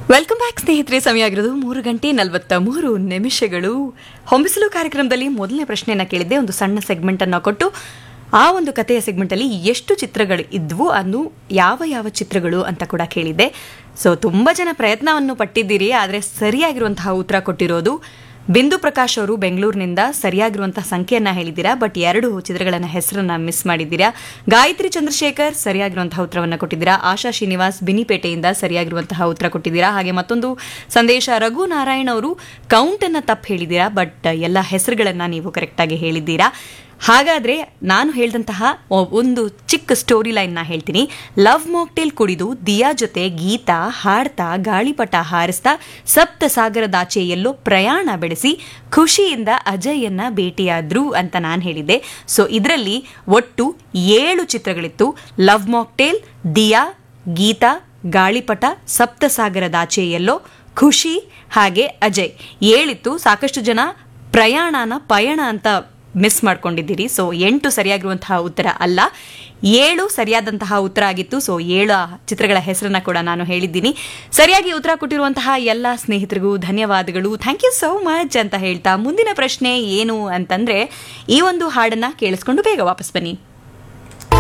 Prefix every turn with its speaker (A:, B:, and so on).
A: welcome back ಸ್ನೇಹಿತರೆ ಸಮಯ ಆಗಿರೋದು ಮೂರು ಗಂಟೆ ನಲವತ್ತ ಮೂರು ನಿಮಿಷಗಳು ಹೊಂಬಿಸಲು ಕಾರ್ಯಕ್ರಮದಲ್ಲಿ ಮೊದಲನೇ ಪ್ರಶ್ನೆಯನ್ನ ಕೇಳಿದ್ದೆ ಒಂದು ಸಣ್ಣ ಸೆಗ್ಮೆಂಟ್ ಅನ್ನ ಕೊಟ್ಟು ಆ ಒಂದು ಕಥೆಯ ಸೆಗ್ಮೆಂಟ್ ಅಲ್ಲಿ ಎಷ್ಟು ಚಿತ್ರಗಳು ಇದ್ವು ಅನ್ನು ಯಾವ ಯಾವ ಚಿತ್ರಗಳು ಅಂತ ಕೂಡ ಕೇಳಿದ್ದೆ ಸೊ ತುಂಬಾ ಜನ ಪ್ರಯತ್ನವನ್ನು ಪಟ್ಟಿದ್ದೀರಿ ಆದರೆ ಸರಿಯಾಗಿರುವಂತಹ ಉತ್ತರ ಕೊಟ್ಟಿರೋದು ಬಿಂದು ಪ್ರಕಾಶ್ ಅವರು ಬೆಂಗಳೂರಿನಿಂದ ಸರಿಯಾಗಿರುವಂತಹ ಸಂಖ್ಯೆಯನ್ನ ಹೇಳಿದ್ದೀರಾ ಬಟ್ ಎರಡು ಚಿತ್ರಗಳನ್ನ ಹೆಸರನ್ನ ಮಿಸ್ ಮಾಡಿದ್ದೀರಾ ಗಾಯತ್ರಿ ಚಂದ್ರಶೇಖರ್ ಸರಿಯಾಗಿರುವಂತಹ ಉತ್ತರವನ್ನ ಕೊಟ್ಟಿದ್ದೀರಾ ಆಶಾ ಶ್ರೀನಿವಾಸ್ ಬಿನಿಪೇಟೆಯಿಂದ ಸರಿಯಾಗಿರುವಂತಹ ಉತ್ತರ ಕೊಟ್ಟಿದ್ದೀರಾ ಹಾಗೆ ಮತ್ತೊಂದು ಸಂದೇಶ ರಘು ನಾರಾಯಣ್ ಅವರು ಕೌಂಟ್ ಅನ್ನ ತಪ್ಪು ಹೇಳಿದ್ದೀರಾ ಬಟ್ ಎಲ್ಲ ಹೆಸರುಗಳನ್ನ ನೀವು ಕರೆಕ್ಟಾಗಿ ಹೇಳಿದ್ದೀರಾ ಹಾಗಾದ್ರೆ ನಾನು ಹೇಳಿದಂತಹ ಒ- ಒಂದು ಚಿಕ್ಕ ಸ್ಟೋರಿ ಲೈನ್ ನ ಹೇಳ್ತೀನಿ ಲವ್ ಮಾಕ್ಟೇಲ್ ಕುಡಿದು ದಿಯಾ ಜೊತೆ ಗೀತಾ ಹಾಡ್ತಾ ಗಾಳಿಪಟ ಹಾರಿಸ್ತಾ ಸಪ್ತ ಸಾಗರದಾಚೆ ಎಲ್ಲೋ ಪ್ರಯಾಣ ಬೆಳೆಸಿ ಖುಷಿಯಿಂದ ಅಜಯನ್ನ ಭೇಟಿಯಾದ್ರು ಅಂತ ನಾನು ಹೇಳಿದ್ದೆ ಸೊ ಇದರಲ್ಲಿ ಒಟ್ಟು ಏಳು ಚಿತ್ರಗಳಿತ್ತು ಲವ್ ಮಾಕ್ಟೇಲ್ ದಿಯಾ ಗೀತಾ ಗಾಳಿಪಟ ಸಪ್ತಸಾಗರದಾಚೆ ಎಲ್ಲೋ ಖುಷಿ ಹಾಗೆ ಅಜಯ್ ಏಳಿತ್ತು ಸಾಕಷ್ಟು ಜನ ಪ್ರಯಾಣನ ಪಯಣ ಅಂತ ಮಿಸ್ ಮಾಡ್ಕೊಂಡಿದ್ದೀರಿ ಸೊ ಎಂಟು ಸರಿಯಾಗಿರುವಂತಹ ಉತ್ತರ ಅಲ್ಲ ಏಳು ಸರಿಯಾದಂತಹ ಉತ್ತರ ಆಗಿತ್ತು ಸೊ ಏಳು ಚಿತ್ರಗಳ ಹೆಸರನ್ನ ಕೂಡ ನಾನು ಹೇಳಿದ್ದೀನಿ ಸರಿಯಾಗಿ ಉತ್ತರ ಕೊಟ್ಟಿರುವಂತಹ ಎಲ್ಲ ಸ್ನೇಹಿತರಿಗೂ ಧನ್ಯವಾದಗಳು ಥ್ಯಾಂಕ್ ಯು ಸೋ ಮಚ್ ಅಂತ ಹೇಳ್ತಾ ಮುಂದಿನ ಪ್ರಶ್ನೆ ಏನು ಅಂತಂದ್ರೆ ಈ ಒಂದು ಹಾಡನ್ನ ಕೇಳಿಸ್ಕೊಂಡು ಬೇಗ ವಾಪಸ್ ಬನ್ನಿ